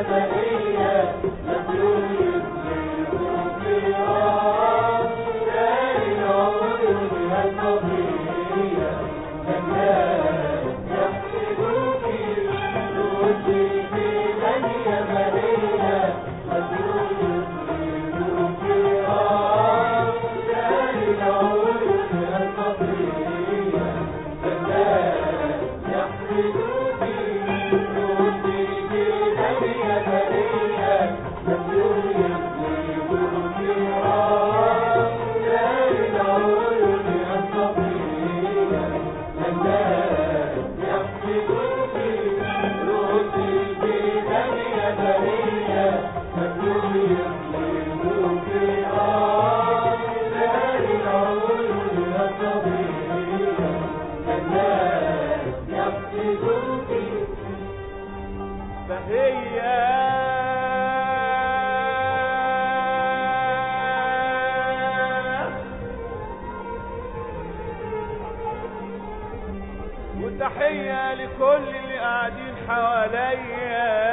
وتحية لكل اللي قاعدين حواليا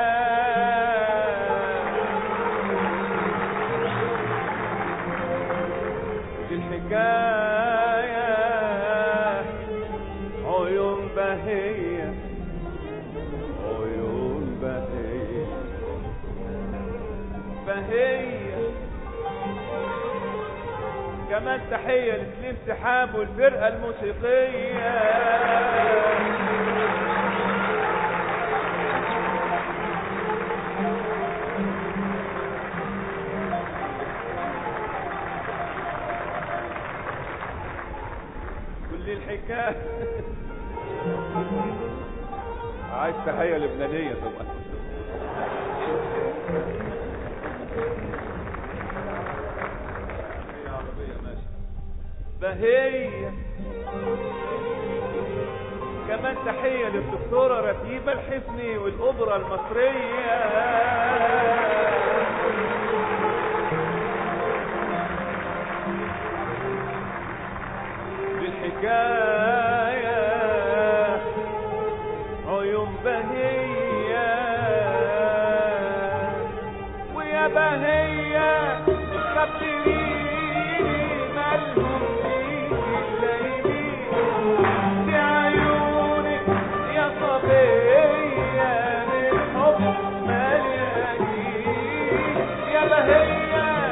دي الحكاية عيون بهية عيون بهية بهية كمان تحية لسليم سحاب والفرقة الموسيقية كل الحكاية عايز تحية لبنانية طبعا بهية كمان تحية للدكتورة رتيبة الحفني والأوبرا المصرية بالحكاية عيون بهية ويا بهية خبريني مالهم فيك الليلين دي عيونك يا صبية بالحب مليانين يا بهية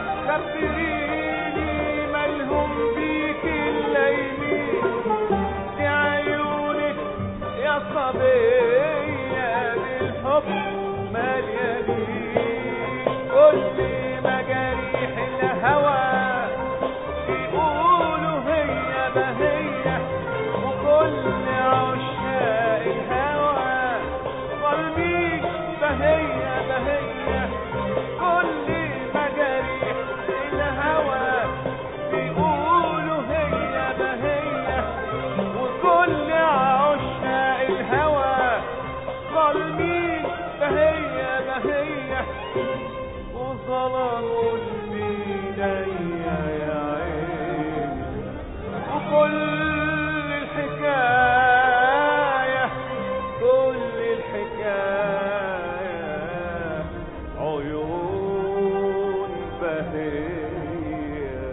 خبريني مالهم بيك الليلين دي عيونك يا صبية بالحب مليانين كل مجاريح الهوى يقولوا هي بهية وكل عشاق الهوى ظالمين بهية بهية كل مجاريح الهوى بيقولوا هي بهية وكل عشاق الهوى ظالمين بهية بهية وظلموا البنية يا عيني وكل الحكاية كل الحكاية عيون بهية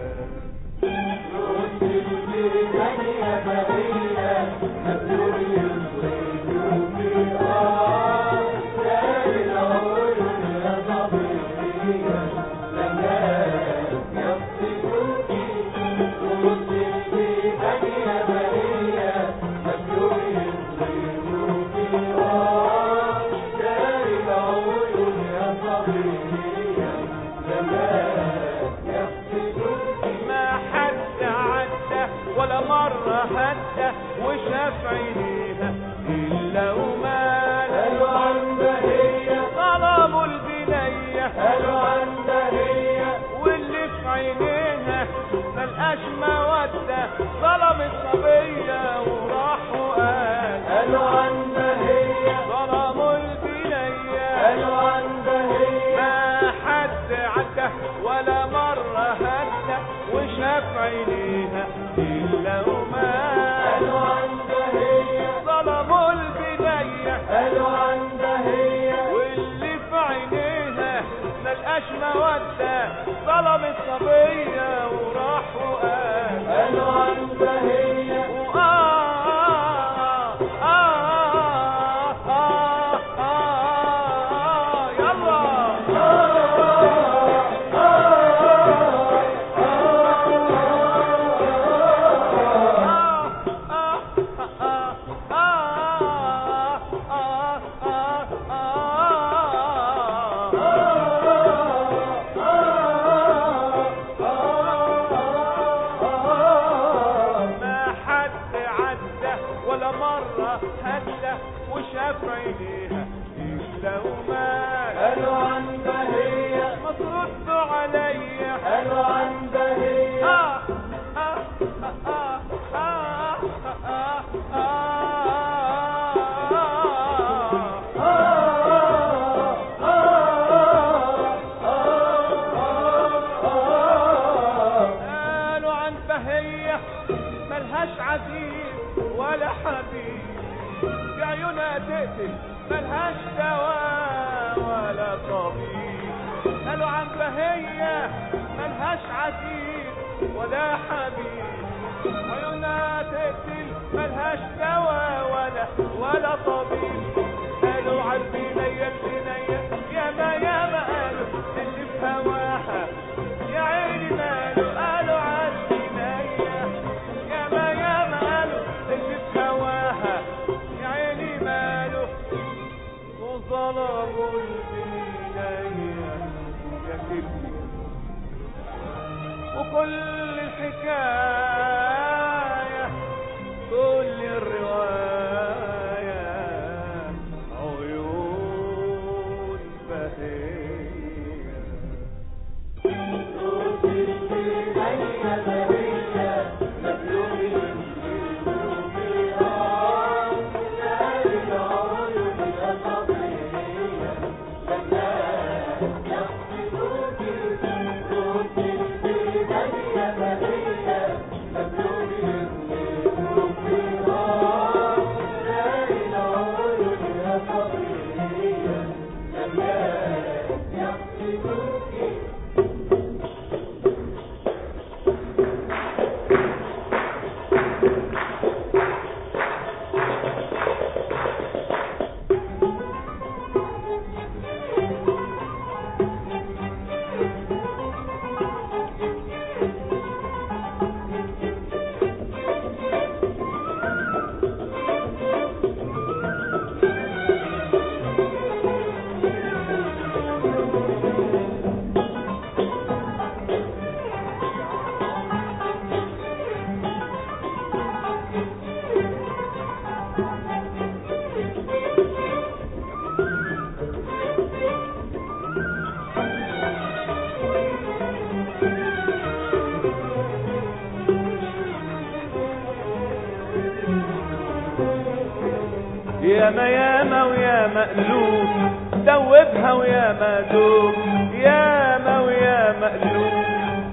ما حد عدى ولا مرة هدى وشاف عينيها إلا وما قالوا عن بهية طلبوا البنية قالوا عن بهية واللي في عينيها ملقاش مودة ظلم الصبية وراح وقال قالوا عن بهية ظلموا البنية قالوا عن بهية ما حد عدى ولا مرة هدى وشاف عينيها إلا وما قالوا عن بهية ظلموا البنية قالوا عن بهية واللي في مودة ظلم الصبية وراح وقال قالوا عن بهية وآه آه آه آه يلا ما حد عدى ولا مرة هدى وشاف عينيها إلا وما قالوا عن بهية ما تردوا عليا قالوا عن بهية آه آه آه آه آه آه آه قالوا عن بهية ملهاش عزيز ولا حبيب في عيونها تقتل ملهاش دواء ولا طبيب قالوا عن بهية ملهاش عزيز ولا حبيب عيونها تقتل ملهاش دواء ولا ولا طبيب قالوا عن بنية البنية ياما ياما قالوا اللي في هواها يا عيني ماله قالوا عن بنية ياما ياما قالوا اللي في هواها يا عيني ماله وظلموا البنية يا كبير وكل الحكاية كل الرواية عيون بهية ياما ياما ويا مقلوب دوبها ويا مدوب ياما ويا مقلوب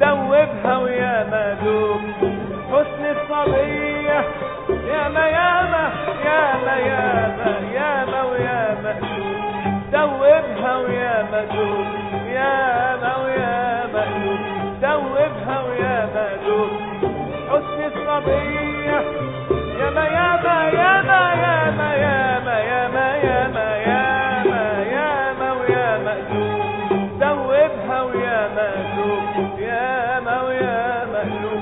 دوبها ويا مدوب حسن الصبية ياما ياما ياما ياما ياما ويا مقلوب دوبها ويا مدوب ياما ويا مقلوب دوبها ويا مدوب حسن الصبية ياما ياما ياما ياما ياما ياما ياما ياما ياما ويا مقلوب دوبها ويا مقلوب ياما ويا مقلوب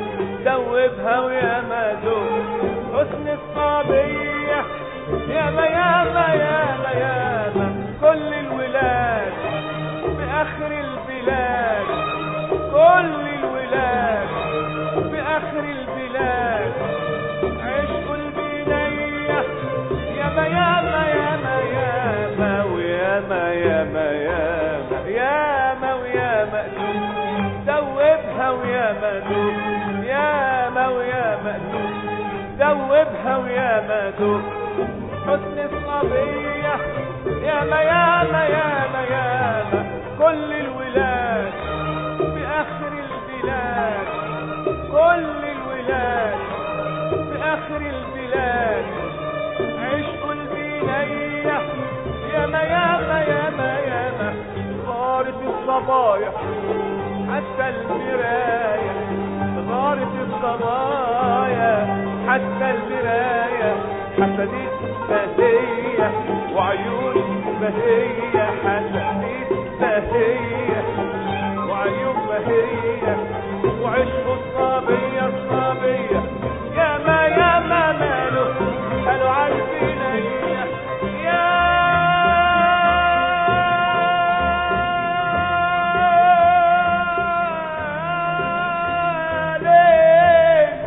دوبها ويا مقلوب حسن الصبية ياما ياما ياما ياما كل الولاد بآخر البلاد كل الولاد بآخر البلاد عشق البنية ياما ياما ياما ياما وياما ياما ياما ياما ويا مقلوب دوبها ويا مدوب ياما ويا مقلوب دوبها ويا مدوب حسن الصبية ياما ياما ياما ياما كل الولاد بآخر البلاد كل الولاد بآخر البلاد عشق البنية ياما ياما ياما ياما غارت الصبايا حتى المراية غارت الصبايا حتى المراية حسدت بهية وعيون بهية حسدت بهية وعيون بهية وعشق الصبية الصبية يا ما يا ما ماله قالوا عالبنية يا ليل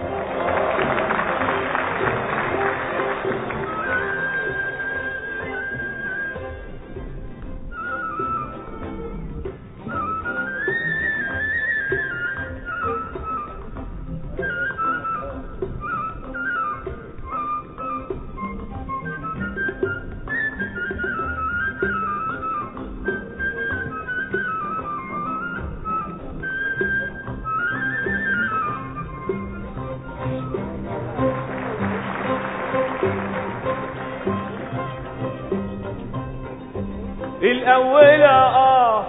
الأول آه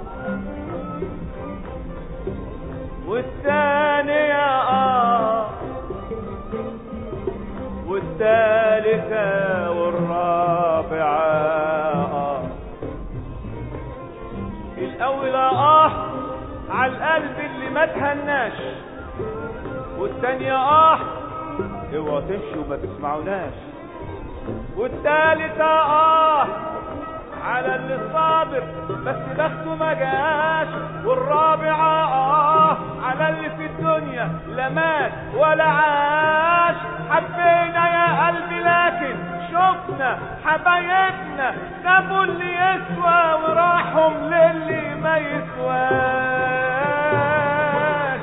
والثانية آه والثالثة والرابعة آه الأول آه على القلب اللي ما تهناش والثانية آه اوعوا تمشوا وما تسمعوناش والثالثة آه على اللي صابر بس بخته ما جاش والرابعة آه على اللي في الدنيا لا مات ولا عاش حبينا يا قلبي لكن شفنا حبايبنا سابوا اللي يسوى وراحوا للي ما يسواش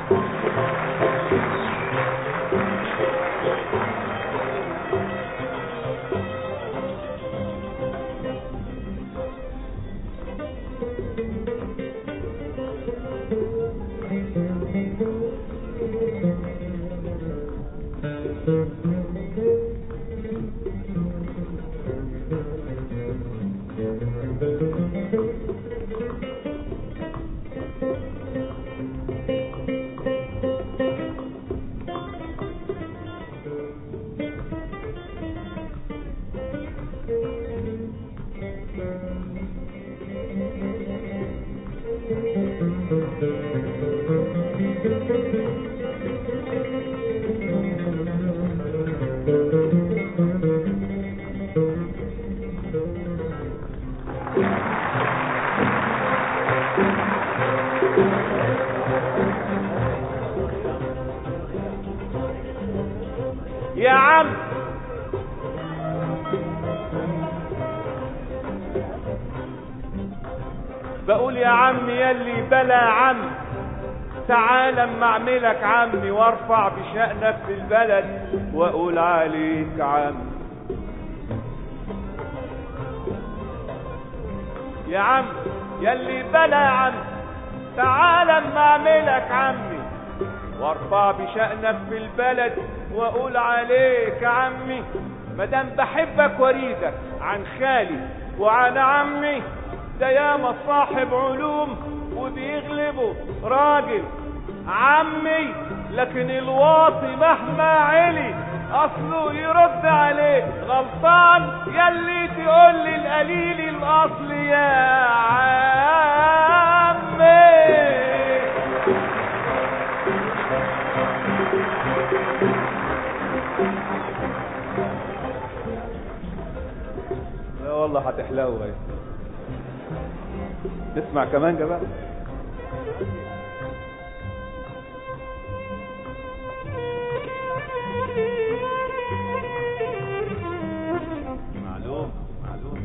يا عم بقول يا عم يلي بلا عم تعال اما اعملك عمي وارفع بشأنك في البلد واقول عليك عم يا عم يلي بلا عم تعال اما اعملك عمي وارفع بشأنك في البلد واقول عليك عمي مادام بحبك واريدك عن خالي وعن عمي ده ياما صاحب علوم وبيغلبه راجل عمي لكن الواطي مهما علي اصله يرد عليه غلطان يلي تقول لي القليل الاصل يا عمي لا والله هتحلو اهي نسمع كمان بقى معلوم معلوم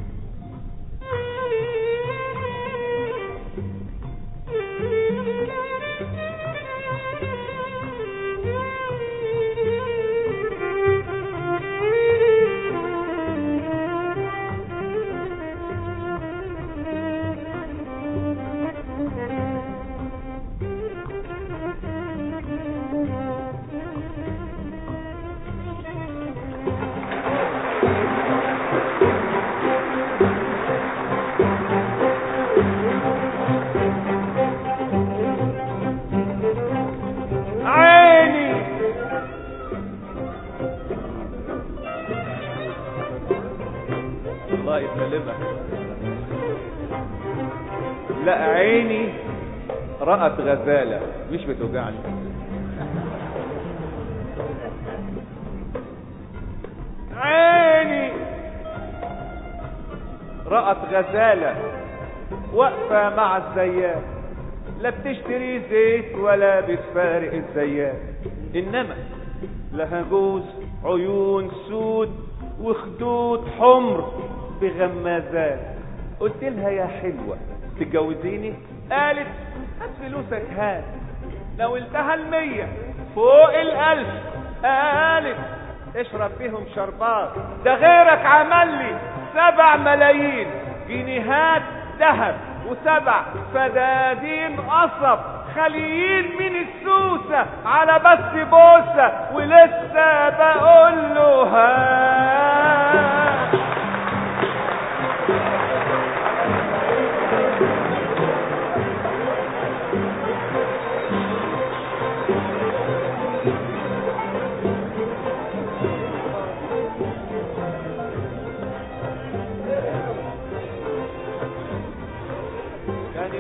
الله يسلمك لا عيني رأت غزالة مش بتوجعني عيني رأت غزالة واقفة مع الزيات لا بتشتري زيت ولا بتفارق الزيات انما لها جوز عيون سود وخدود حمر بغمازات قلت لها يا حلوة تتجوزيني قالت هات فلوسك هات ناولتها المية فوق الألف قالت اشرب فيهم شربات ده غيرك عمل لي سبع ملايين جنيهات ذهب وسبع فدادين قصب خاليين من السوسة على بس بوسة ولسه بقول له ها يعني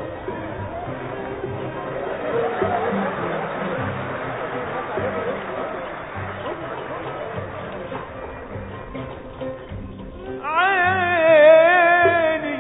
عيني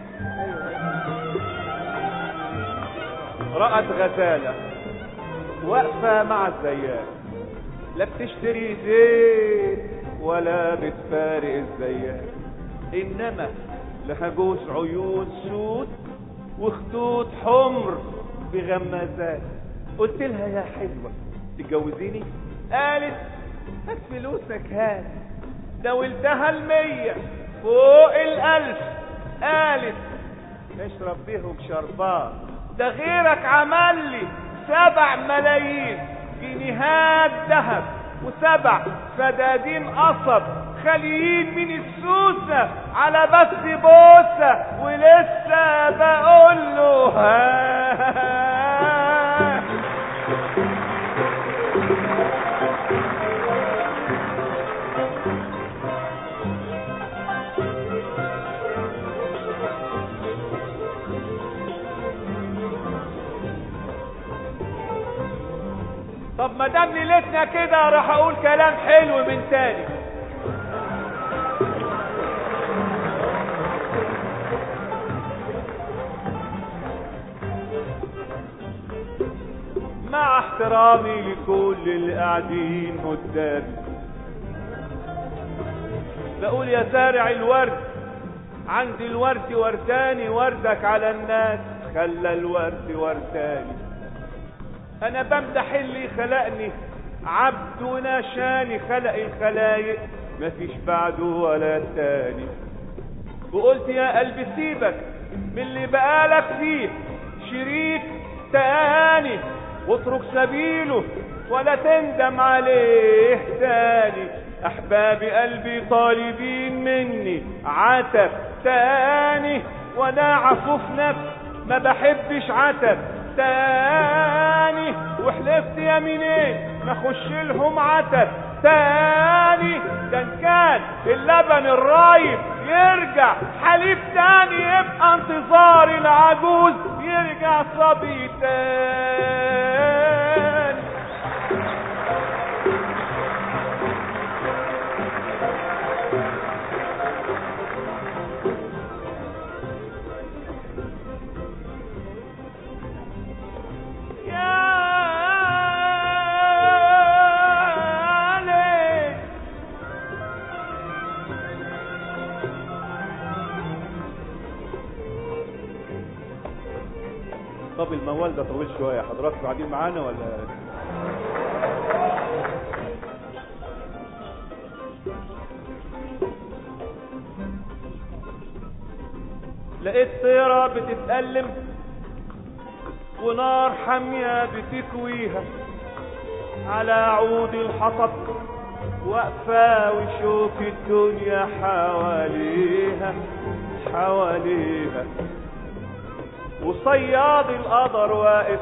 رأت غزالة واقفة مع الزيات لا بتشتري زيت ولا بتفارق الزيات انما لها جوز عيون سود وخدود حمر بغمازات قلت لها يا حلوة تتجوزيني قالت هات فلوسك هات ناولتها المية فوق الألف قالت اشرب بيهم شربات ده غيرك عمل لي سبع ملايين جنيهات ذهب وسبع فدادين قصب خاليين من السوسة على بس بوسة ولسه بقول له ها طب ما دام ليلتنا كده راح اقول كلام حلو من تاني مع احترامي لكل اللي قاعدين قدامي بقول يا زارع الورد عندي الورد ورداني وردك على الناس خلى الورد ورداني انا بمدح اللي خلقني عبد ونشاني خلق الخلايق مفيش بعده ولا تاني وقلت يا قلبي سيبك من اللي بقالك فيه شريك تاني واترك سبيله ولا تندم عليه تاني احبابي قلبي طالبين مني عتب تاني وانا عفوف نفس ما بحبش عتب تاني وحلفت يمينين ما اخش لهم عتب تاني ده إن كان اللبن الرايب يرجع حليب تاني يبقى انتظار العجوز يرجع صبي تاني يا ليل طب الموال ده طويل شوية حضراتكم قاعدين معانا ولا لقيت طيرة بتتألم ونار حامية بتكويها على عود الحطب واقفة وشوف الدنيا حواليها حواليها وصياد القدر واقف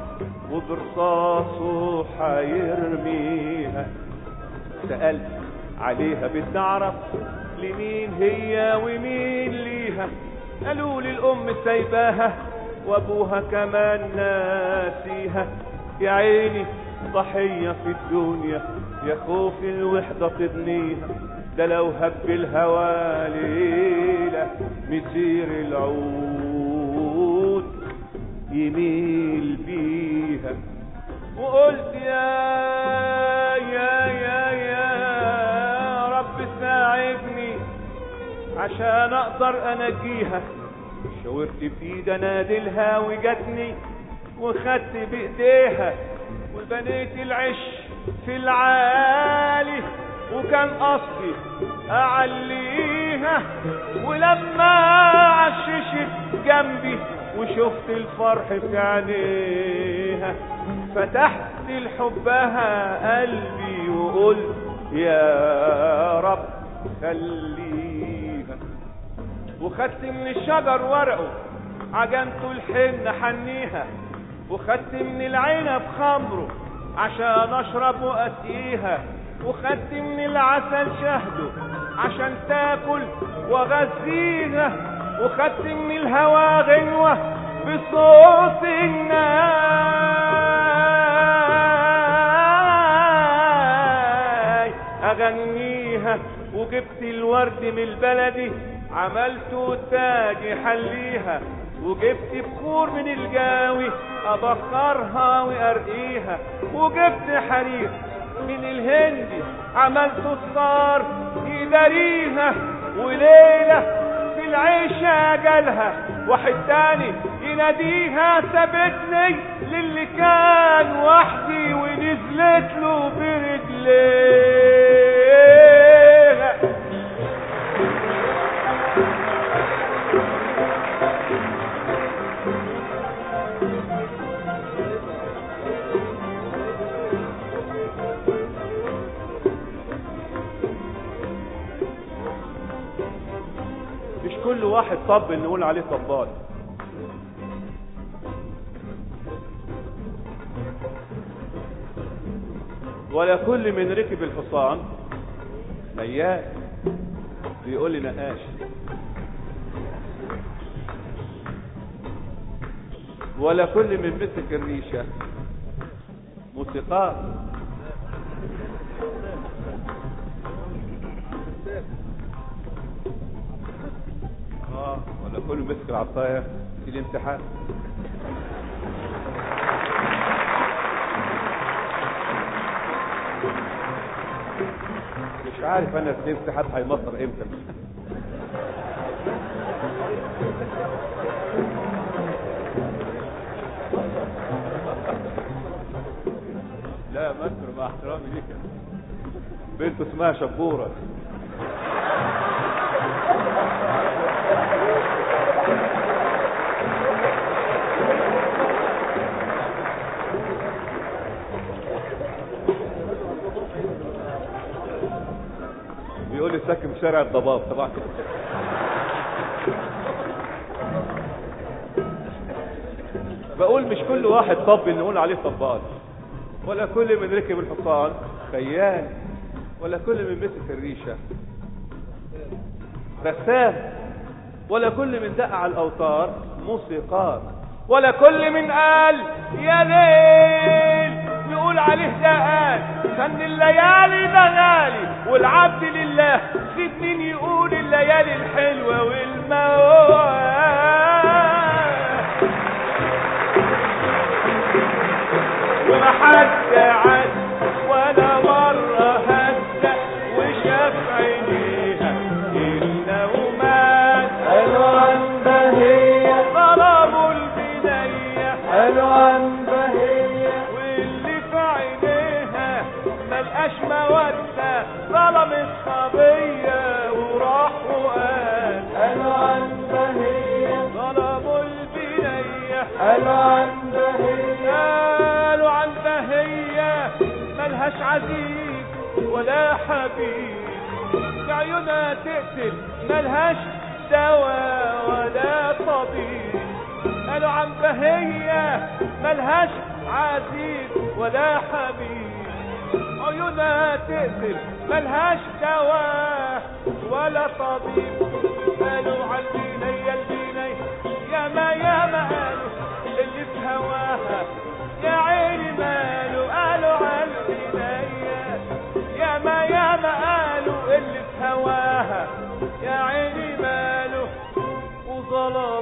وبرصاصه حيرميها سألت عليها بتعرف لمين هي ومين ليها قالوا لي الام سايباها وابوها كمان ناسيها يا عيني ضحية في الدنيا يا خوف الوحدة تضنيها ده لو هب الهوى ليلة مسير العود يميل بيها وقلت يا يا يا يا رب ساعدني عشان اقدر انجيها شاورت بايد انادلها وجتني وخدت بايديها وبنيت العش في العالي وكان قصدي اعليها ولما عششت جنبي وشفت الفرح في عينيها فتحت لحبها قلبي وقلت يا رب خليها وخدت من الشجر ورقه عجنته الحنة حنيها وخدت من العنب خمره عشان اشرب واسقيها وخدت من العسل شهده عشان تاكل واغذيها وخدت من الهوا غنوة بصوت الناي اغنيها وجبت الورد من البلدي عملته تاج يحليها وجبت بخور من الجاوي ابخرها وارقيها وجبت حرير من الهندي عملته الصار يداريها وليلة في العيشة جالها واحد تاني يناديها سابتني للي كان وحدي ونزلت له برجليها مش كل واحد طب نقول عليه طبال ولا كل من ركب الحصان نيال بيقول لي نقاش ولا كل من مسك الريشة موسيقار اه ولا كل مسك العصاية في الامتحان مش عارف انا في الامتحان هيمطر امتى لا مصر مع احترامي ليك بنت اسمها شبوره بيقول لي ساكن في شارع الضباب طبعا بقول مش كل واحد طب نقول عليه طبال ولا كل من ركب الحصان خيال ولا كل من مسك الريشة رسام ولا كل من دق على الأوتار موسيقار ولا كل من قال يا ليل نقول عليه ده قال كان الليالي ده غالي والعبد لله في اتنين يقول الليالي الحلوة والموال وما حد عد ولا مرة هدى وشاف عينيها إلا ومات حلوة بهية ظلموا البنية حلوة بهية واللي في عينيها ملقاش مودة ظلم الصبية وراح وقال حلوة بهية ظلموا البنية حلوة بهية قالوا عن بهية ملهاش عزيز ولا حبيب عيونها تقتل ملهاش دواء ولا طبيب قالوا عن بهية ملهاش عزيز ولا حبيب عيونها تقتل ملهاش دواء ولا طبيب قالوا على البنية البنية يا ما يا ما قالوا اللي في هواها يا عيني ماله قالوا على البنية يا ما يا ما قالوا اللي في هواها يا عيني ماله وظلام